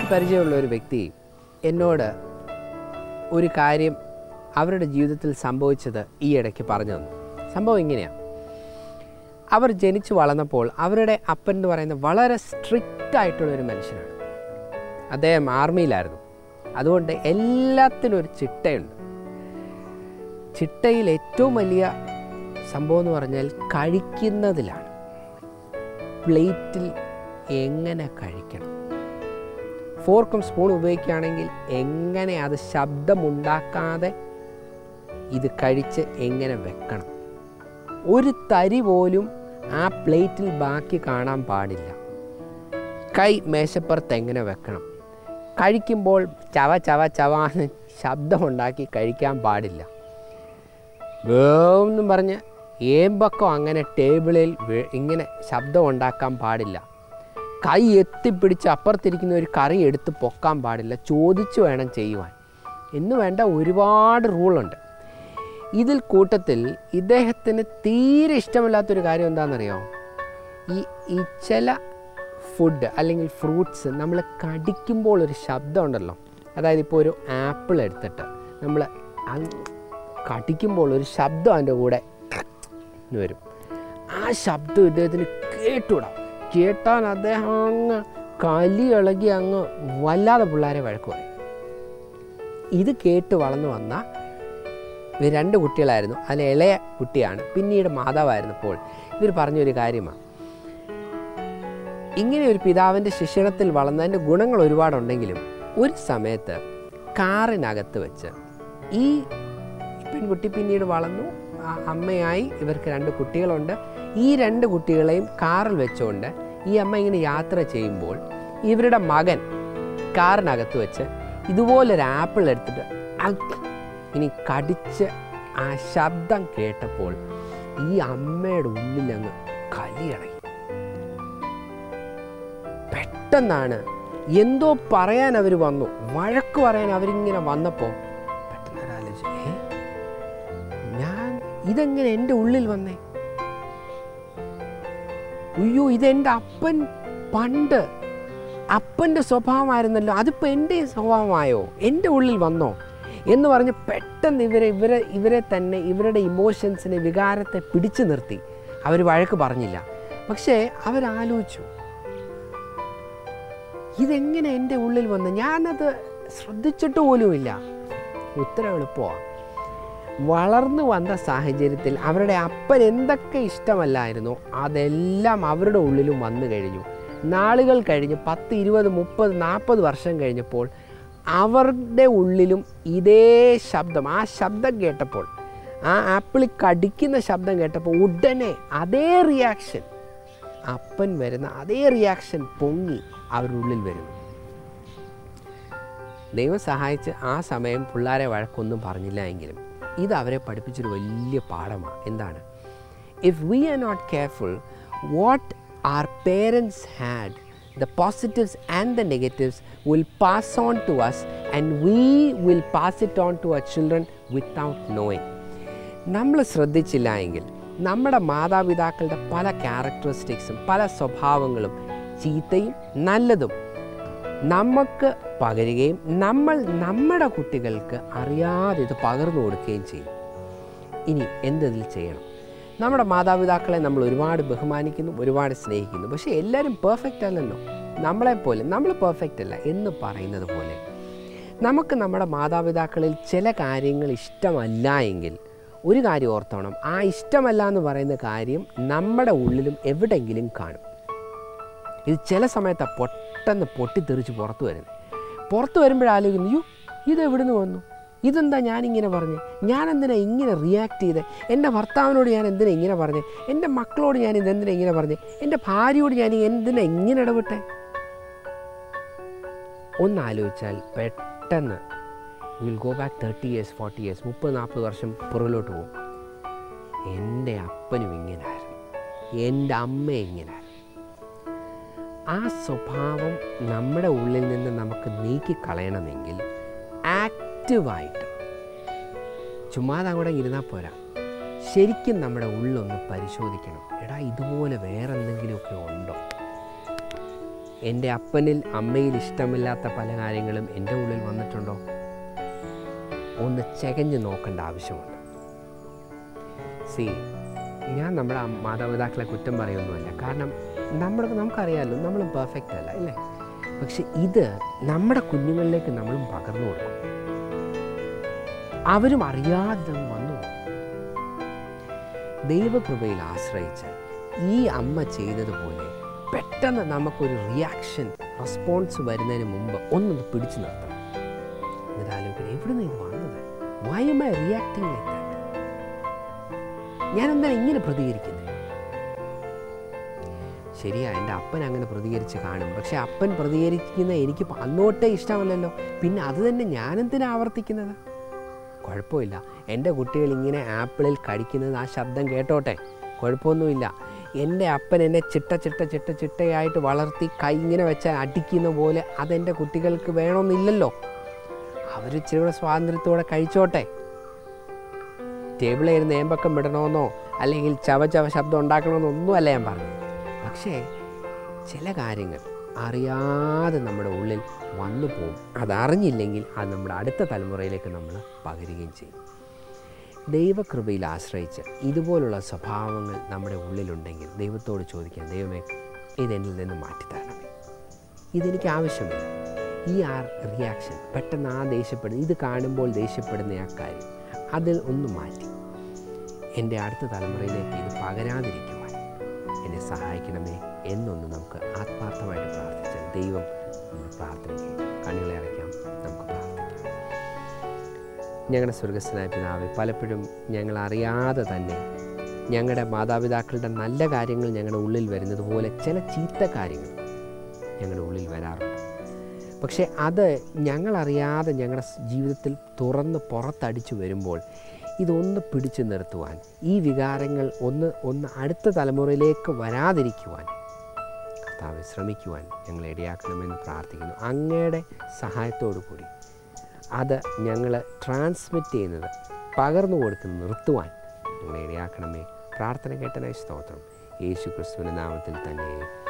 പരിചയമുള്ള ഒരു വ്യക്തി എന്നോട് ഒരു കാര്യം അവരുടെ ജീവിതത്തിൽ സംഭവിച്ചത് ഈ ഇടയ്ക്ക് പറഞ്ഞു തന്നു സംഭവം ഇങ്ങനെയാണ് അവർ ജനിച്ചു വളർന്നപ്പോൾ അവരുടെ അപ്പൻ എന്ന് പറയുന്നത് വളരെ സ്ട്രിക്റ്റ് ആയിട്ടുള്ള ഒരു മനുഷ്യനാണ് അദ്ദേഹം ആർമിയിലായിരുന്നു അതുകൊണ്ട് എല്ലാത്തിനും ഒരു ചിട്ടയുണ്ട് ചിട്ടയിൽ ഏറ്റവും വലിയ സംഭവം എന്ന് പറഞ്ഞാൽ കഴിക്കുന്നതിലാണ് പ്ലേറ്റിൽ എങ്ങനെ കഴിക്കണം ഫോർക്കും സ്പൂൺ ഉപയോഗിക്കുകയാണെങ്കിൽ എങ്ങനെ അത് ശബ്ദമുണ്ടാക്കാതെ ഇത് കഴിച്ച് എങ്ങനെ വെക്കണം ഒരു തരി പോലും ആ പ്ലേറ്റിൽ ബാക്കി കാണാൻ പാടില്ല കൈ മേശപ്പുറത്ത് എങ്ങനെ വെക്കണം കഴിക്കുമ്പോൾ ചവ ചവ ചവാന്ന് ശബ്ദമുണ്ടാക്കി കഴിക്കാൻ പാടില്ല വേവെന്നും പറഞ്ഞ് ഏമ്പക്കം അങ്ങനെ ടേബിളിൽ വെ- ഇങ്ങനെ ശബ്ദം ഉണ്ടാക്കാൻ പാടില്ല കൈ എത്തിപ്പിടിച്ച് അപ്പുറത്തിരിക്കുന്ന ഒരു കറി എടുത്ത് പൊക്കാൻ പാടില്ല ചോദിച്ചു വേണം ചെയ്യുവാൻ എന്ന് വേണ്ട ഒരുപാട് റൂളുണ്ട് ഇതിൽ കൂട്ടത്തിൽ ഇദ്ദേഹത്തിന് തീരെ ഇഷ്ടമില്ലാത്തൊരു കാര്യം എന്താണെന്നറിയോ ഈ ഈ ചില ഫുഡ് അല്ലെങ്കിൽ ഫ്രൂട്ട്സ് നമ്മൾ കടിക്കുമ്പോൾ ഒരു ശബ്ദം ഉണ്ടല്ലോ അതായത് ഇപ്പോൾ ഒരു ആപ്പിൾ എടുത്തിട്ട് നമ്മൾ കടിക്കുമ്പോൾ ഒരു ശബ്ദം അതിൻ്റെ കൂടെ എന്ന് വരും ആ ശബ്ദം ഇദ്ദേഹത്തിന് കേട്ടൂടാ കേട്ടാൽ അദ്ദേഹം അങ്ങ് കലി ഇളകി അങ്ങ് വല്ലാതെ പിള്ളേരെ വഴക്ക് പറയും ഇത് കേട്ട് വളർന്നു വന്ന ഇവർ രണ്ട് കുട്ടികളായിരുന്നു അതിൽ ഇളയ കുട്ടിയാണ് പിന്നീട് മാതാവായിരുന്നപ്പോൾ ഇവർ പറഞ്ഞൊരു കാര്യമാണ് ഇങ്ങനെ ഒരു പിതാവിൻ്റെ ശിക്ഷണത്തിൽ വളർന്നതിൻ്റെ ഗുണങ്ങൾ ഒരുപാടുണ്ടെങ്കിലും ഒരു സമയത്ത് കാറിനകത്ത് വെച്ച് ഈ പെൺകുട്ടി പിന്നീട് വളർന്നു ആ അമ്മയായി ഇവർക്ക് രണ്ട് കുട്ടികളുണ്ട് ഈ രണ്ട് കുട്ടികളെയും കാറിൽ വെച്ചുകൊണ്ട് ഈ അമ്മ ഇങ്ങനെ യാത്ര ചെയ്യുമ്പോൾ ഇവരുടെ മകൻ കാറിനകത്ത് വെച്ച് ഇതുപോലൊരു ആപ്പിൾ എടുത്തിട്ട് അക് ഇനി കടിച്ച് ആ ശബ്ദം കേട്ടപ്പോൾ ഈ അമ്മയുടെ ഉള്ളിൽ അങ്ങ് കലിയിളകി പെട്ടെന്നാണ് എന്തോ പറയാൻ അവർ വന്നു വഴക്ക് പറയാൻ അവരിങ്ങനെ വന്നപ്പോൾ പെട്ടെന്ന് അവർ ആലോചിച്ചു "ഏ? ഞാൻ ഇതെങ്ങനെ എൻ്റെ ഉള്ളിൽ വന്നേ അയ്യോ ഇതെൻ്റെ അപ്പൻ പണ്ട് അപ്പൻ്റെ സ്വഭാവമായിരുന്നല്ലോ അതിപ്പോൾ എൻ്റെ സ്വഭാവമായോ എൻ്റെ ഉള്ളിൽ വന്നോ എന്ന് പറഞ്ഞ് പെട്ടെന്ന് ഇവരെ ഇവരെ ഇവരെ തന്നെ ഇവരുടെ ഇമോഷൻസിനെ വികാരത്തെ പിടിച്ചു നിർത്തി അവർ വഴക്ക് പറഞ്ഞില്ല പക്ഷേ അവരാലോചിച്ചു ഇതെങ്ങനെ എൻ്റെ ഉള്ളിൽ വന്ന് ഞാനത് ശ്രദ്ധിച്ചിട്ട് പോലുമില്ല ഉത്തരം എളുപ്പമാണ് വളർന്നു വന്ന സാഹചര്യത്തിൽ അവരുടെ അപ്പൻ എന്തൊക്കെ ഇഷ്ടമല്ലായിരുന്നോ അതെല്ലാം അവരുടെ ഉള്ളിലും വന്നു കഴിഞ്ഞു നാളുകൾ കഴിഞ്ഞ് പത്ത് ഇരുപത് മുപ്പത് നാൽപ്പത് വർഷം കഴിഞ്ഞപ്പോൾ അവരുടെ ഉള്ളിലും ഇതേ ശബ്ദം ആ ശബ്ദം കേട്ടപ്പോൾ ആ ആപ്പിളിൽ കടിക്കുന്ന ശബ്ദം കേട്ടപ്പോൾ ഉടനെ അതേ റിയാക്ഷൻ അപ്പൻ വരുന്ന അതേ റിയാക്ഷൻ പൊങ്ങി അവരുടെ ഉള്ളിൽ വരുന്നു ദൈവം സഹായിച്ച് ആ സമയം പിള്ളേരെ വഴക്കൊന്നും പറഞ്ഞില്ല എങ്കിലും ഇത് അവരെ പഠിപ്പിച്ചൊരു വലിയ പാഠമാണ് എന്താണ് if we are not careful what are parents had the positives and the negatives will pass on to us and we will pass it on to our children without knowing നമ്മൾ ശ്രദ്ധിച്ചില്ല എങ്കിൽ നമ്മുടെ മാതാപിതാക്കളുടെ പല ക്യാരക്ടറിസ്റ്റിക്സും പല സ്വഭാവങ്ങളും ചീത്തയും നല്ലതും നമുക്ക് പകരുകയും നമ്മൾ നമ്മുടെ കുട്ടികൾക്ക് അറിയാതെ ഇത് പകർന്നു കൊടുക്കുകയും ചെയ്യും ഇനി എന്തിൽ ചെയ്യണം നമ്മുടെ മാതാപിതാക്കളെ നമ്മൾ ഒരുപാട് ബഹുമാനിക്കുന്നു ഒരുപാട് സ്നേഹിക്കുന്നു പക്ഷേ എല്ലാവരും പെർഫെക്റ്റ് അല്ലല്ലോ നമ്മളെപ്പോലെ നമ്മൾ പെർഫെക്റ്റ് അല്ല എന്ന് പറയുന്നത് പോലെ നമുക്ക് നമ്മുടെ മാതാപിതാക്കളിൽ ചില കാര്യങ്ങൾ ഇഷ്ടമല്ല എങ്കിൽ ഒരു കാര്യം ഓർത്തോണം ആ ഇഷ്ടമല്ല എന്ന് പറയുന്ന കാര്യം നമ്മുടെ ഉള്ളിലും എവിടെയെങ്കിലും കാണും ഇത് ചില സമയത്താണ് പൊട്ടെന്ന് പൊട്ടിത്തെറിച്ച് പുറത്ത് വരുന്നത് പുറത്ത് വരുമ്പോഴാലോചിക്കുന്നു യു ഇത് എവിടുന്ന് വന്നു ഇതെന്താ ഞാനിങ്ങനെ പറഞ്ഞ് ഞാൻ എന്തിനാ ഇങ്ങനെ റിയാക്ട് ചെയ്തത് എൻ്റെ ഭർത്താവിനോട് ഞാൻ എന്തിനാ ഇങ്ങനെ പറഞ്ഞത് എൻ്റെ മക്കളോട് ഞാൻ ഇതെന്തിനാ ഇങ്ങനെ പറഞ്ഞത് എൻ്റെ ഭാര്യയോട് ഞാൻ എന്തിനാ ഇങ്ങനെ ഇടപെട്ടെ ഒന്ന് ആലോചിച്ചാൽ പെട്ടെന്ന് will go back thirty years forty years മുപ്പത് നാൽപ്പത് വർഷം പുറകിലോട്ട് പോകും എൻ്റെ അപ്പനും ഇങ്ങനായിരുന്നു എൻ്റെ അമ്മ ഇങ്ങനായിരുന്നു ആ സ്വഭാവം നമ്മുടെ ഉള്ളിൽ നിന്ന് നമുക്ക് നീക്കിക്കളയണമെങ്കിൽ ആക്റ്റീവായിട്ട് ചുമ്മാതെ അങ്ങോട്ട് ഇരുന്നാൽ പോരാ ശരിക്കും നമ്മുടെ ഉള്ളൊന്ന് പരിശോധിക്കണം എടാ ഇതുപോലെ വേറെ എന്തെങ്കിലുമൊക്കെ ഉണ്ടോ എൻ്റെ അപ്പനിൽ അമ്മയിൽ ഇഷ്ടമില്ലാത്ത പല കാര്യങ്ങളും എൻ്റെ ഉള്ളിൽ വന്നിട്ടുണ്ടോ ഒന്ന് ചകഞ്ഞ് നോക്കേണ്ട ആവശ്യമുണ്ട് സി ഞാൻ നമ്മുടെ അമ്മ- മാതാപിതാക്കളെ കുറ്റം പറയുന്നതല്ല കാരണം നമ്മൾ നമുക്കറിയാമല്ലോ നമ്മളും പെർഫെക്റ്റ് അല്ല അല്ലേ പക്ഷെ ഇത് നമ്മുടെ കുഞ്ഞുങ്ങളിലേക്ക് നമ്മളും പകർന്നു കൊടുക്കും അവരും അറിയാതെ അങ്ങ് വന്നു പോകും. ദൈവകൃപയിൽ ആശ്രയിച്ച് ഈ അമ്മ ചെയ്തതുപോലെ പെട്ടെന്ന് നമുക്കൊരു റിയാക്ഷൻ റെസ്പോൺസ് വരുന്നതിന് മുമ്പ് ഒന്നൊന്ന് പിടിച്ചു നിർത്തണം എന്നിട്ട് ആലോചിക്കണം എവിടെ നിന്ന് ഇത് വന്നത് why am I reacting like that ഞാൻ എന്താണ് ഇങ്ങനെ പ്രതികരിക്കുന്നത് ശരിയാ എൻ്റെ അപ്പൻ അങ്ങനെ പ്രതികരിച്ച് കാണും പക്ഷെ അപ്പൻ പ്രതികരിക്കുന്ന എനിക്ക് പ- അന്നോട്ടേ ഇഷ്ടമല്ലല്ലോ പിന്നെ അത് തന്നെ ഞാനെന്തിനാ ആവർത്തിക്കുന്നത് കുഴപ്പമില്ല എൻ്റെ കുട്ടികൾ ഇങ്ങനെ ആപ്പിളിൽ കടിക്കുന്നത് ആ ശബ്ദം കേട്ടോട്ടെ കുഴപ്പമൊന്നുമില്ല എൻ്റെ അപ്പൻ എന്നെ ചിട്ട ചിട്ട ചിട്ട ചിട്ടയായിട്ട് വളർത്തി കൈ ഇങ്ങനെ വെച്ചാൽ അടിക്കുന്ന പോലെ അതെൻ്റെ കുട്ടികൾക്ക് വേണമെന്നില്ലല്ലോ അവർ ഇച്ചിരി കൂടെ സ്വാതന്ത്ര്യത്തോടെ കഴിച്ചോട്ടെ ടേബിളിൽ ഇരുന്ന് ഏമ്പക്കം വിടണമെന്നോ അല്ലെങ്കിൽ ചവ ചവ ശബ്ദം ഉണ്ടാക്കണമെന്നോ ഒന്നുമല്ല ഞാൻ പറഞ്ഞത് പക്ഷേ ചില കാര്യങ്ങൾ അറിയാതെ നമ്മുടെ ഉള്ളിൽ വന്നു പോകും അതറിഞ്ഞില്ലെങ്കിൽ അത് നമ്മുടെ അടുത്ത തലമുറയിലേക്ക് നമ്മൾ പകരുകയും ചെയ്യും ദൈവകൃപയിൽ ആശ്രയിച്ച് ഇതുപോലുള്ള സ്വഭാവങ്ങൾ നമ്മുടെ ഉള്ളിലുണ്ടെങ്കിൽ ദൈവത്തോട് ചോദിക്കാം ദൈവമേ ഇതെന്നിൽ നിന്ന് മാറ്റിത്തരണമേ ഇതെനിക്ക് ആവശ്യമില്ല ഈ ആ റിയാക്ഷൻ പെട്ടെന്ന് ആ ദേഷ്യപ്പെടുന്ന ഇത് കാണുമ്പോൾ ദേഷ്യപ്പെടുന്ന ആ കാര്യം അതിൽ ഒന്ന് മാറ്റി എൻ്റെ അടുത്ത തലമുറയിലേക്ക് ഇത് പകരാതിരിക്കുവാൻ എന്നെ സഹായിക്കണമേ എന്നൊന്ന് നമുക്ക് ആത്മാർത്ഥമായിട്ട് പ്രാർത്ഥിച്ചാൽ ദൈവം നമ്മുടെ പ്രാർത്ഥനയ്ക്ക് കണ്ണുകളെ അടയ്ക്കാം നമുക്ക് പ്രാർത്ഥിക്കാം ഞങ്ങളുടെ സ്വർഗസ്ഥനായ പിതാവെ പലപ്പോഴും ഞങ്ങൾ അറിയാതെ തന്നെ ഞങ്ങളുടെ മാതാപിതാക്കളുടെ നല്ല കാര്യങ്ങൾ ഞങ്ങളുടെ ഉള്ളിൽ വരുന്നത് പോലെ ചില ചീത്ത കാര്യങ്ങൾ ഞങ്ങളുടെ ഉള്ളിൽ വരാറുണ്ട് പക്ഷേ അത് ഞങ്ങളറിയാതെ ഞങ്ങളുടെ സ് ജീവിതത്തിൽ തുറന്ന് പുറത്തടിച്ചു വരുമ്പോൾ ഇതൊന്ന് പിടിച്ചു നിർത്തുവാൻ ഈ വികാരങ്ങൾ ഒന്ന് ഒന്ന് അടുത്ത തലമുറയിലേക്ക് വരാതിരിക്കുവാൻ കർത്താവ് ശ്രമിക്കുവാൻ ഞങ്ങൾ ഇടയാക്കണമെന്ന് പ്രാർത്ഥിക്കുന്നു അങ്ങയുടെ സഹായത്തോടു കൂടി അത് ഞങ്ങൾ ട്രാൻസ്മിറ്റ് ചെയ്യുന്നത് പകർന്നു കൊടുത്ത് നിർത്തുവാൻ ഞങ്ങളെ ഇടയാക്കണമേ പ്രാർത്ഥന കേട്ടനായി സ്തോത്രം യേശു ക്രിസ്തുവിൻ്റെ നാമത്തിൽ തന്നെ